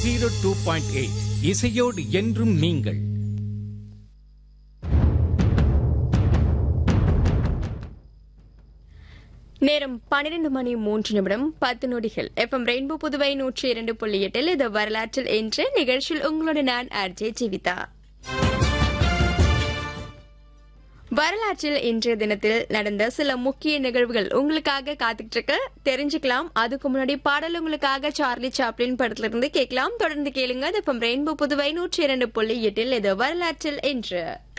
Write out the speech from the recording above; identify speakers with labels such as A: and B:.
A: zero two point eight இசையோடு என்றும் நீங்கள்
B: நேரம் பன்னிரண்டு மணி மூன்று நிமிடம் பத்து நொடிகள் எஃப்எம் ரெயின்போ புதுவை நூற்றி இரண்டு புள்ளி எட்டில் இது வரலாற்றில் என்ற நிகழ்ச்சியில் உங்களோட நான் ஆர்ஜே ஜீவிதா வரலாற்றில் இன்றைய தினத்தில் நடந்த சில முக்கிய நிகழ்வுகள் உங்களுக்காக காத்துக்கிட்டு இருக்கு தெரிஞ்சுக்கலாம் அதுக்கு முன்னாடி பாடல் உங்களுக்காக சார்லி சாப்ளின் படத்துல இருந்து கேட்கலாம் தொடர்ந்து கேளுங்க இது ரெயின்போ புதுவை நூற்றி இரண்டு புள்ளி எட்டில் இது வரலாற்றில் என்று